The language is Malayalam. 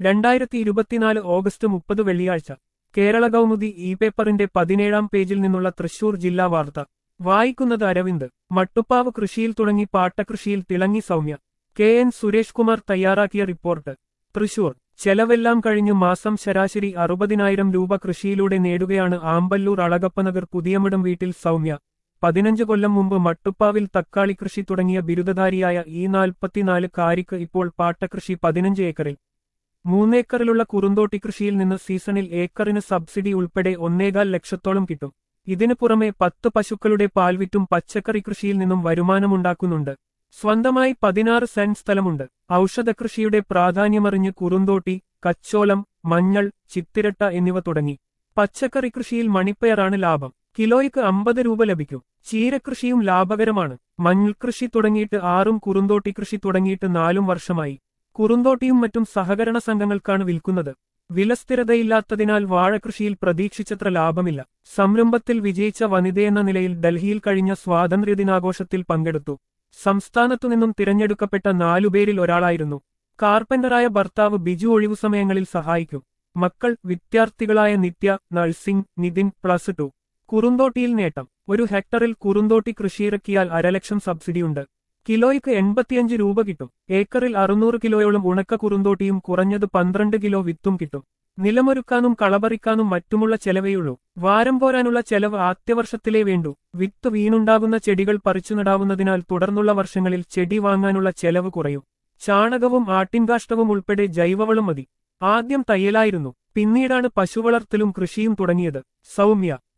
രണ്ടായിരത്തി ഇരുപത്തിനാല് ഓഗസ്റ്റ് മുപ്പത് വെള്ളിയാഴ്ച കേരള കൗമുദി ഇ പേപ്പറിന്റെ പതിനേഴാം പേജിൽ നിന്നുള്ള തൃശൂർ ജില്ലാ വാർത്ത വായിക്കുന്നത് അരവിന്ദ് മട്ടുപ്പാവ് കൃഷിയിൽ തുടങ്ങി പാട്ടകൃഷിയിൽ തിളങ്ങി സൗമ്യ കെ എൻ സുരേഷ് കുമാർ തയ്യാറാക്കിയ റിപ്പോർട്ട് തൃശൂർ ചെലവെല്ലാം കഴിഞ്ഞു മാസം ശരാശരി അറുപതിനായിരം രൂപ കൃഷിയിലൂടെ നേടുകയാണ് ആമ്പല്ലൂർ അളകപ്പനഗർ പുതിയമഠം വീട്ടിൽ സൗമ്യ പതിനഞ്ച് കൊല്ലം മുമ്പ് മട്ടുപ്പാവിൽ തക്കാളി കൃഷി തുടങ്ങിയ ബിരുദധാരിയായ ഈ നാൽപ്പത്തിനാല് കാരിക്ക് ഇപ്പോൾ പാട്ടകൃഷി പതിനഞ്ച് ഏക്കറിൽ മൂന്നേക്കറിലുള്ള കുറുന്തോട്ടി കൃഷിയിൽ നിന്ന് സീസണിൽ ഏക്കറിന് സബ്സിഡി ഉൾപ്പെടെ ഒന്നേകാൽ ലക്ഷത്തോളം കിട്ടും ഇതിനു പുറമെ പത്ത് പശുക്കളുടെ പാൽവിറ്റും പച്ചക്കറി കൃഷിയിൽ നിന്നും വരുമാനമുണ്ടാക്കുന്നുണ്ട് സ്വന്തമായി പതിനാറ് സെന്റ് സ്ഥലമുണ്ട് ഔഷധകൃഷിയുടെ പ്രാധാന്യമറിഞ്ഞ് കുറുന്തോട്ടി കച്ചോലം മഞ്ഞൾ ചിത്തിരട്ട എന്നിവ തുടങ്ങി പച്ചക്കറി കൃഷിയിൽ മണിപ്പയറാണ് ലാഭം കിലോയ്ക്ക് അമ്പത് രൂപ ലഭിക്കും ചീരകൃഷിയും ലാഭകരമാണ് മഞ്ഞൾ കൃഷി തുടങ്ങിയിട്ട് ആറും കുറുന്തോട്ടി കൃഷി തുടങ്ങിയിട്ട് നാലും വർഷമായി കുറുന്തോട്ടിയും മറ്റും സഹകരണ സംഘങ്ങൾക്കാണ് വിൽക്കുന്നത് വിലസ്ഥിരതയില്ലാത്തതിനാൽ വാഴകൃഷിയിൽ പ്രതീക്ഷിച്ചത്ര ലാഭമില്ല സംരംഭത്തിൽ വിജയിച്ച വനിതയെന്ന നിലയിൽ ഡൽഹിയിൽ കഴിഞ്ഞ സ്വാതന്ത്ര്യദിനാഘോഷത്തിൽ പങ്കെടുത്തു സംസ്ഥാനത്തുനിന്നും തിരഞ്ഞെടുക്കപ്പെട്ട നാലുപേരിൽ ഒരാളായിരുന്നു കാർപ്പന്ററായ ഭർത്താവ് ബിജു ഒഴിവു സമയങ്ങളിൽ സഹായിക്കും മക്കൾ വിദ്യാർത്ഥികളായ Nithya nursing Nithin plus two കുറുന്തോട്ടിയിൽ നേട്ടം ഒരു ഹെക്ടറിൽ കുറുന്തോട്ടി കൃഷിയിറക്കിയാൽ അരലക്ഷം സബ്സിഡിയുണ്ട് കിലോയ്ക്ക് എൺപത്തിയഞ്ച് രൂപ കിട്ടും ഏക്കറിൽ അറുന്നൂറ് കിലോയോളം ഉണക്ക കുറുന്തോട്ടിയും കുറഞ്ഞത് പന്ത്രണ്ട് കിലോ വിത്തും കിട്ടും നിലമൊരുക്കാനും കളപറിക്കാനും മറ്റുമുള്ള ചെലവേയുള്ളൂ വാരം പോരാനുള്ള ചെലവ് ആദ്യവർഷത്തിലേ വേണ്ടൂ വിത്ത് വീണുണ്ടാകുന്ന ചെടികൾ പറിച്ചു നടാവുന്നതിനാൽ തുടർന്നുള്ള വർഷങ്ങളിൽ ചെടി വാങ്ങാനുള്ള ചെലവ് കുറയും ചാണകവും ആട്ടിൻകാഷ്ടവും ഉൾപ്പെടെ ജൈവവളം മതി ആദ്യം തയ്യലായിരുന്നു പിന്നീടാണ് പശുവളർത്തലും കൃഷിയും തുടങ്ങിയത് സൗമ്യ